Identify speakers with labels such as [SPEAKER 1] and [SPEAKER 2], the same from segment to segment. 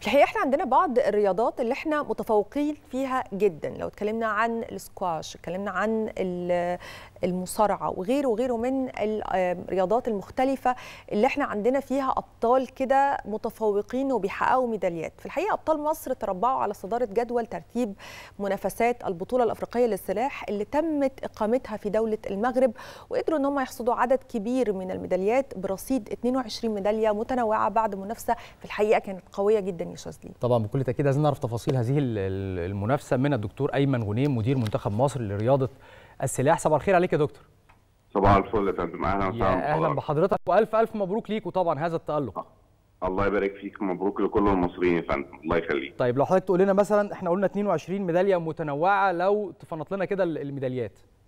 [SPEAKER 1] الحقيقه احنا عندنا بعض الرياضات اللي احنا متفوقين فيها جدا لو اتكلمنا عن السكواش اتكلمنا عن المصارعه وغيره وغيره من الرياضات المختلفه اللي احنا عندنا فيها ابطال كده متفوقين وبيحققوا ميداليات في الحقيقه ابطال مصر تربعوا على صداره جدول ترتيب منافسات البطوله الافريقيه للسلاح اللي تمت اقامتها في دوله المغرب وقدروا ان هم يحصدوا عدد كبير من الميداليات برصيد 22 ميداليه متنوعه بعد منافسه في الحقيقه كانت قويه جدا يا شاذلي
[SPEAKER 2] طبعا بكل تاكيد عايزين نعرف تفاصيل هذه المنافسه من الدكتور ايمن غنيم مدير منتخب مصر لرياضه السلاح صباح الخير عليك يا دكتور
[SPEAKER 3] صباح الفل يا فندم اهلا
[SPEAKER 2] وسهلا اهلا بحضرتك والف الف مبروك ليك وطبعا هذا التالق
[SPEAKER 3] الله يبارك فيك مبروك لكل المصريين يا فندم الله يخليك
[SPEAKER 2] طيب لو حضرتك تقول لنا مثلا احنا قلنا 22 ميداليه متنوعه لو تفنط لنا كده الميداليات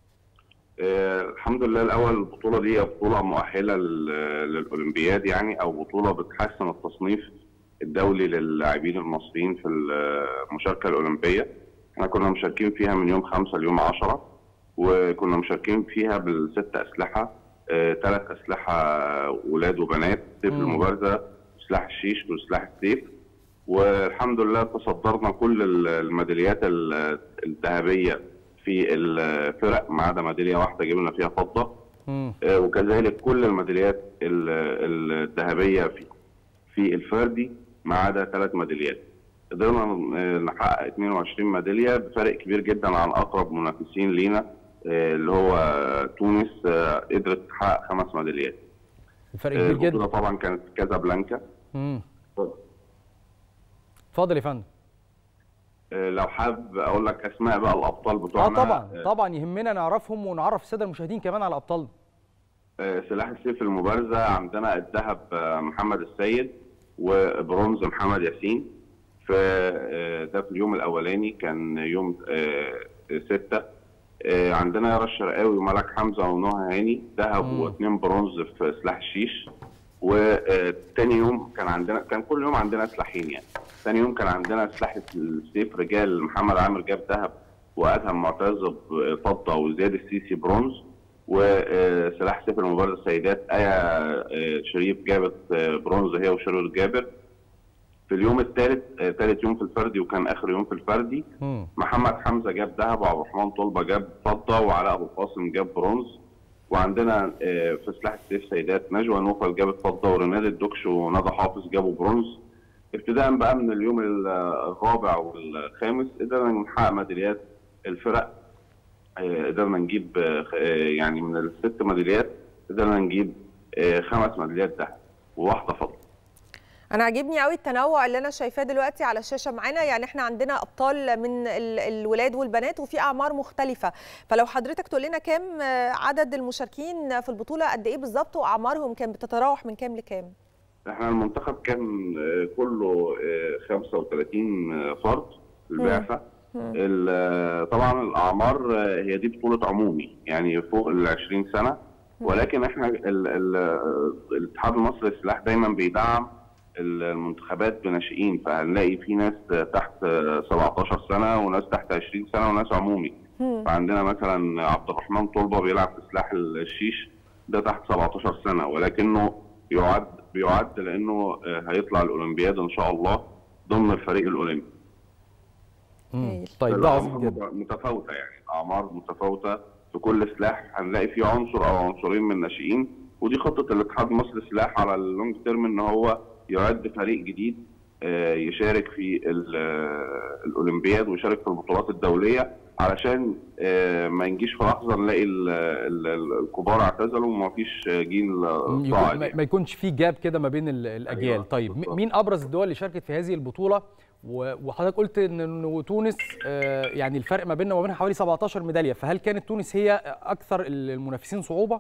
[SPEAKER 3] آه الحمد لله الاول البطوله دي بطوله مؤهله للاولمبياد يعني او بطوله بتحسن التصنيف الدولي للاعبين المصريين في المشاركه الاولمبيه احنا كنا مشاركين فيها من يوم 5 ليوم 10 وكنا مشاركين فيها بالست اسلحه ثلاث آه اسلحه ولاد وبنات سيف المبارزه وسلاح الشيش وسلاح السيف والحمد لله تصدرنا كل الميداليات الذهبيه في الفرق ما عدا ميداليه واحده جبنا فيها فضه آه وكذلك كل الميداليات الذهبيه في في الفردي ما عدا ثلاث ميداليات قدرنا نحقق 22 ميداليه بفرق كبير جدا عن اقرب منافسين لينا اللي هو تونس قدرت تحقق خمس ميداليات
[SPEAKER 2] الفرق كبير جدا
[SPEAKER 3] طبعا كانت في كازابلانكا
[SPEAKER 2] امم اتفضل يا فندم
[SPEAKER 3] لو حابب اقول لك اسماء بقى الابطال بتوعنا
[SPEAKER 2] اه طبعا طبعا يهمنا نعرفهم ونعرف الساده المشاهدين كمان على ابطالنا
[SPEAKER 3] سلاح السيف المبارزه عندنا الذهب محمد السيد وبرونز محمد ياسين في ده في اليوم الاولاني كان يوم ستة عندنا يارا الشرقاوي وملك حمزه ونهى هاني ذهب واثنين برونز في سلاح الشيش وتاني يوم كان عندنا كان كل يوم عندنا سلاحين يعني تاني يوم كان عندنا سلاح السيف رجال محمد عامر جاب ذهب وادهم معتز فضه وزياد السيسي برونز وسلاح سيف المبارزه السيدات ايه شريف جابت برونز هي وشرور جابر في اليوم الثالث ثالث يوم في الفردي وكان اخر يوم في الفردي
[SPEAKER 2] مم.
[SPEAKER 3] محمد حمزه جاب ذهب وعبد الرحمن طلبه جاب فضه وعلاء ابو القاسم جاب برونز وعندنا في سلاح السيف سيدات نجوى نوفل جابت فضه ورناد الدكش وندى حافظ جابوا برونز ابتداء بقى من اليوم الرابع والخامس قدرنا نحقق ميداليات الفرق قدرنا نجيب يعني من الست ميداليات قدرنا نجيب خمس ميداليات ذهب وواحده فضه
[SPEAKER 1] انا عاجبني قوي التنوع اللي انا شايفاه دلوقتي على الشاشه معانا يعني احنا عندنا ابطال من الولاد والبنات وفي اعمار مختلفه فلو حضرتك تقول لنا كام عدد المشاركين في البطوله قد ايه بالظبط واعمارهم كان بتتراوح من كام لكام
[SPEAKER 3] احنا المنتخب كان كله 35 فرد في البعثه طبعا الاعمار هي دي بطوله عمومي يعني فوق ال 20 سنه ولكن احنا الاتحاد المصري للسلاح دايما بيدعم المنتخبات بناشئين فهنلاقي في ناس تحت 17 سنه وناس تحت 20 سنه وناس عمومي فعندنا مثلا عبد الرحمن طلبه بيلعب في سلاح الشيش ده تحت 17 سنه ولكنه يعد بيعد لانه هيطلع الاولمبياد ان شاء الله ضمن الفريق الاولمبي.
[SPEAKER 2] طيب ده عظيم جدا
[SPEAKER 3] متفاوته يعني الاعمار متفاوته في كل سلاح هنلاقي فيه عنصر او عنصرين من الناشئين ودي خطه الاتحاد المصري للسلاح على اللونج تيرم ان هو يعد فريق جديد يشارك في الاولمبياد ويشارك في البطولات الدوليه علشان ما نجيش في لحظه نلاقي الكبار اعتزلوا وما فيش جيل
[SPEAKER 2] صاعد ما يكونش في جاب كده ما بين الاجيال أيوة. طيب مين ابرز الدول اللي شاركت في هذه البطوله وحضرتك قلت ان تونس يعني الفرق ما بيننا وما بينها حوالي 17 ميداليه فهل كانت تونس هي اكثر المنافسين صعوبه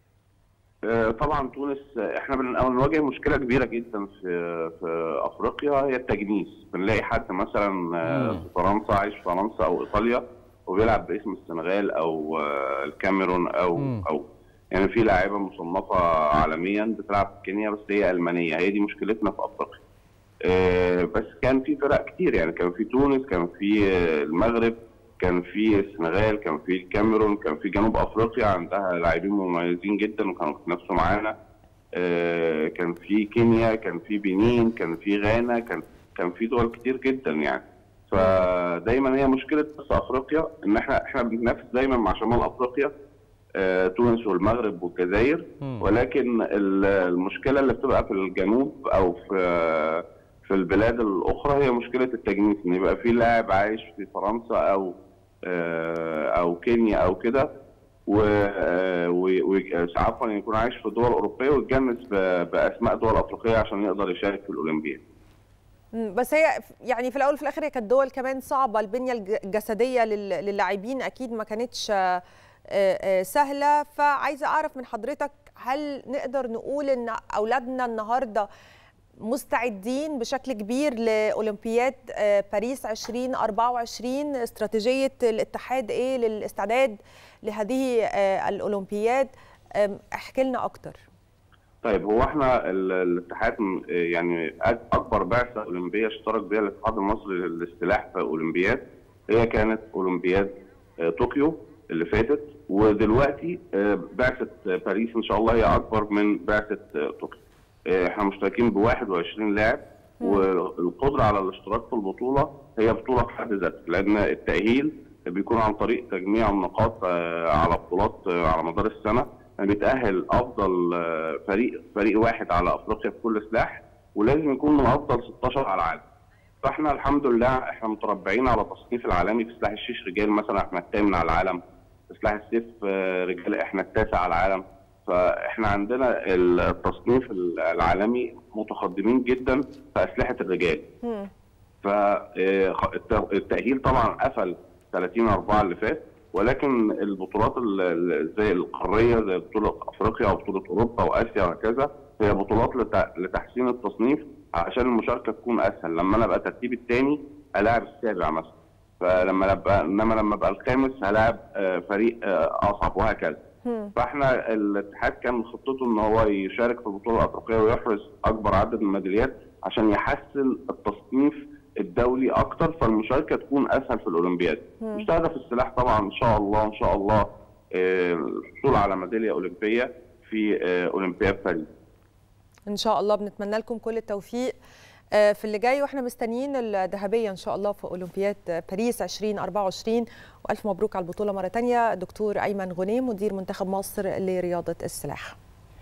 [SPEAKER 3] طبعا تونس احنا بنواجه مشكله كبيره جدا في في افريقيا هي التجنيس بنلاقي حد مثلا في فرنسا عايش في فرنسا او ايطاليا وبيلعب باسم السنغال او الكاميرون او
[SPEAKER 2] مم.
[SPEAKER 3] او يعني في لاعيبه مصنفه عالميا بتلعب في كينيا بس هي المانيه هي دي مشكلتنا في افريقيا بس كان في فرق كتير يعني كان في تونس كان في المغرب كان في السنغال كان في الكاميرون كان في جنوب افريقيا عندها لاعبين مميزين جدا وكانوا بيتنافسوا معانا كان في كينيا كان في بنين كان في غانا كان كان في دول كتير جدا يعني فدايما هي مشكله بس افريقيا ان احنا احنا بننافس دايما مع شمال افريقيا آه، تونس والمغرب والجزائر
[SPEAKER 2] مم.
[SPEAKER 3] ولكن ال- المشكله اللي بتبقى في الجنوب او في في البلاد الاخرى هي مشكله التجنيس ان يبقى في لاعب عايش في فرنسا او آه، او كينيا او كده و آه، و- و- عفوا يكون عايش في دول اوروبيه ويتجنس ب- باسماء دول افريقيه عشان يقدر يشارك في الاولمبياد
[SPEAKER 1] مم، بس هي ف- يعني في الاول وفي الاخر هي كانت دول كمان صعبه البنيه الج- الجسديه لل- للاعبين اكيد ما كانتش آه، آه، سهله فعايزه اعرف من حضرتك هل نقدر نقول ان اولادنا النهارده مستعدين بشكل كبير لاولمبياد آه، باريس 2024 استراتيجيه الاتحاد ايه للاستعداد لهذه آه، الاولمبياد آم، احكي لنا اكتر
[SPEAKER 3] طيب هو احنا ال- الاتحاد م- يعني أك- اكبر بعثه اولمبيه اشترك بها الاتحاد المصري للسلاح في اولمبياد هي كانت اولمبياد آه، طوكيو اللي فاتت ودلوقتي آه، بعثه باريس ان شاء الله هي اكبر من بعثه آه، طوكيو. آه، احنا مشتركين ب 21 لاعب والقدره على الاشتراك في البطوله هي بطوله في حد ذاتها لان التاهيل بيكون عن طريق تجميع النقاط آه، على بطولات آه، على مدار السنه بيتاهل افضل آه، فريق فريق واحد على افريقيا في كل سلاح ولازم يكون من افضل 16 على العالم فاحنا الحمد لله احنا متربعين على التصنيف العالمي في سلاح الشيش رجال مثلا احنا الثامن على العالم في سلاح السيف آه، رجال احنا التاسع على العالم فاحنا عندنا التصنيف العالمي متقدمين جدا في اسلحه الرجال
[SPEAKER 1] مم.
[SPEAKER 3] فالتأهيل طبعا قفل 30 4 اللي فات ولكن البطولات ال- ال- زي القاريه زي بطوله افريقيا وبطوله اوروبا واسيا وهكذا هي بطولات لت- لتحسين التصنيف عشان المشاركه تكون اسهل لما انا ابقى ترتيبي الثاني الاعب السابع مثلا فلما ابقى انما لما ابقى الخامس هلاعب آه، فريق آه، اصعب وهكذا
[SPEAKER 1] مم.
[SPEAKER 3] فاحنا الاتحاد كان خطته ان هو يشارك في البطوله الافريقيه ويحرز اكبر عدد من الميداليات عشان يحسن التصنيف الدولي اكتر فالمشاركه تكون اسهل في الاولمبياد. مستهدف السلاح طبعا ان شاء الله ان شاء الله آه، الحصول على ميداليه اولمبيه في آه، اولمبياد باريس.
[SPEAKER 1] ان شاء الله بنتمنى لكم كل التوفيق آه، في اللي جاي واحنا مستنيين الذهبيه ان شاء الله في اولمبياد باريس 2024 والف مبروك على البطوله مره ثانيه دكتور ايمن غنيم مدير منتخب مصر لرياضه السلاح